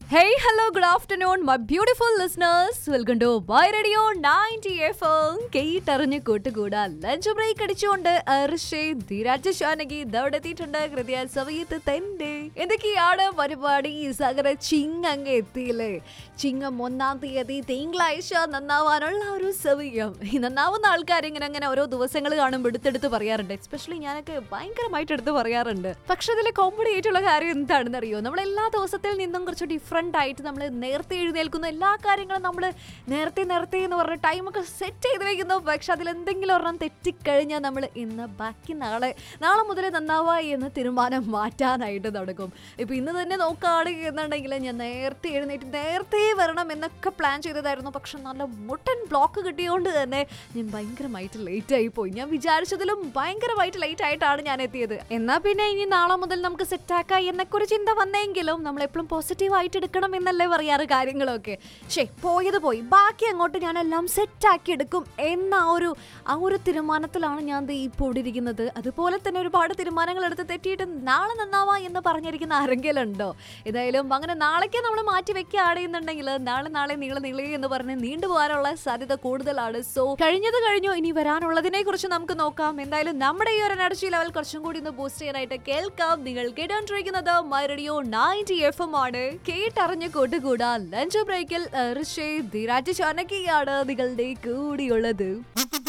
Hey, hello, good afternoon, my beautiful listeners. Welcome to My Radio 90 FM. കേട്ടറിഞ്ഞ് കൂട്ടുകൂടാ lunch break അടിച്ചുകൊണ്ട് അർഷേ ധീരാജ് ഷാനകി ഇതവിടെ എത്തിയിട്ടുണ്ട് കൃത്യ സമയത്ത് തന്നെ എന്തൊക്കെയാണ് പരിപാടി സകല ചിങ് അങ്ങ് എത്തിയില്ലേ ചിങ്ങം ഒന്നാം തീയതി തിങ്കളാഴ്ച നന്നാവാനുള്ള ഒരു സമയം ഈ നന്നാവുന്ന ആൾക്കാർ ഇങ്ങനെ അങ്ങനെ ഓരോ ദിവസങ്ങൾ കാണുമ്പോൾ എടുത്തെടുത്ത് പറയാറുണ്ട് എസ്പെഷ്യലി ഞാനൊക്കെ ഭയങ്കരമായിട്ട് എടുത്ത് പറയാറുണ്ട് പക്ഷെ അതിൽ കോമഡി ആയിട്ടുള്ള കാര്യം എന്താണെന്ന് അറിയോ നമ്മൾ എല്ലാ ദിവസത്തിൽ നിന്നും കുറച്ച് ഡിഫറെൻ്റ് ആയിട്ട് നമ്മൾ നേരത്തെ എഴുന്നേൽക്കുന്ന എല്ലാ കാര്യങ്ങളും നമ്മൾ നേരത്തെ നേരത്തെ എന്ന് പറഞ്ഞ ടൈമൊക്കെ സെറ്റ് ചെയ്ത് വെക്കുന്നു പക്ഷെ അതിൽ എന്തെങ്കിലും ഒരെണ്ണം തെറ്റിക്കഴിഞ്ഞാൽ നമ്മൾ ഇന്ന് ബാക്കി നാളെ നാളെ മുതൽ നന്നാവുക എന്ന് തീരുമാനം മാറ്റാനായിട്ട് നടക്കും ഇപ്പം ഇന്ന് തന്നെ നോക്കുകയാണെങ്കിൽ എന്നുണ്ടെങ്കിൽ ഞാൻ നേരത്തെ എഴുന്നേറ്റ് നേരത്തെ വരണം എന്നൊക്കെ പ്ലാൻ ചെയ്തതായിരുന്നു പക്ഷെ നല്ല മുട്ടൻ ബ്ലോക്ക് കിട്ടിയതുകൊണ്ട് തന്നെ ഞാൻ ഭയങ്കരമായിട്ട് ലേറ്റ് ആയി പോയി ഞാൻ വിചാരിച്ചതിലും ഭയങ്കരമായിട്ട് ലേറ്റ് ആയിട്ടാണ് ഞാൻ എത്തിയത് എന്നാൽ പിന്നെ ഇനി നാളെ മുതൽ നമുക്ക് സെറ്റാക്കാം എന്നൊക്കെ ഒരു ചിന്ത വന്നെങ്കിലും നമ്മൾ എപ്പോഴും പോസിറ്റീവ് ആയിട്ട് എടുക്കണം എന്നല്ലേ പറയാറ് കാര്യങ്ങളൊക്കെ ശേ പോയത് പോയി ബാക്കി അങ്ങോട്ട് ഞാൻ എല്ലാം സെറ്റാക്കി എടുക്കും എന്ന ആ ഒരു ആ ഒരു തീരുമാനത്തിലാണ് ഞാൻ ദേ ഇപ്പോൾ ഇരിക്കുന്നത് അതുപോലെ തന്നെ ഒരുപാട് തീരുമാനങ്ങൾ എടുത്ത് തെറ്റിയിട്ട് നാളെ നന്നാവാ എന്ന് പറഞ്ഞിരിക്കുന്ന ആരെങ്കിലും ഉണ്ടോ ഏതായാലും അങ്ങനെ നാളേക്ക് നമ്മൾ മാറ്റി വെക്കുകയാണെന്നുണ്ടെങ്കിൽ നാളെ നാളെ നീളെ നീളെ എന്ന് പറഞ്ഞ് നീണ്ടുപോകാനുള്ള സാധ്യത കൂടുതലാണ് സോ കഴിഞ്ഞത് കഴിഞ്ഞു ഇനി വരാനുള്ളതിനെ കുറിച്ച് നമുക്ക് നോക്കാം എന്തായാലും നമ്മുടെ ഈ ഒരു എനർജി ലെവൽ കുറച്ചും കൂടി ഒന്ന് ബൂസ്റ്റ് ചെയ്യാനായിട്ട് കേൾക്കാം നിങ്ങൾ കേട്ടോണ്ടിരിക്കുന്നത് my radio ninety F M ആണ് കേട്ടറിഞ്ഞ് കൂട്ടുകൂടാ ലഞ്ച് ബ്രേക്കിൽ ഋഷേ ധീരാജ് ചാനകിയാണ് നിങ്ങളുടെ കൂടിയുള്ളത്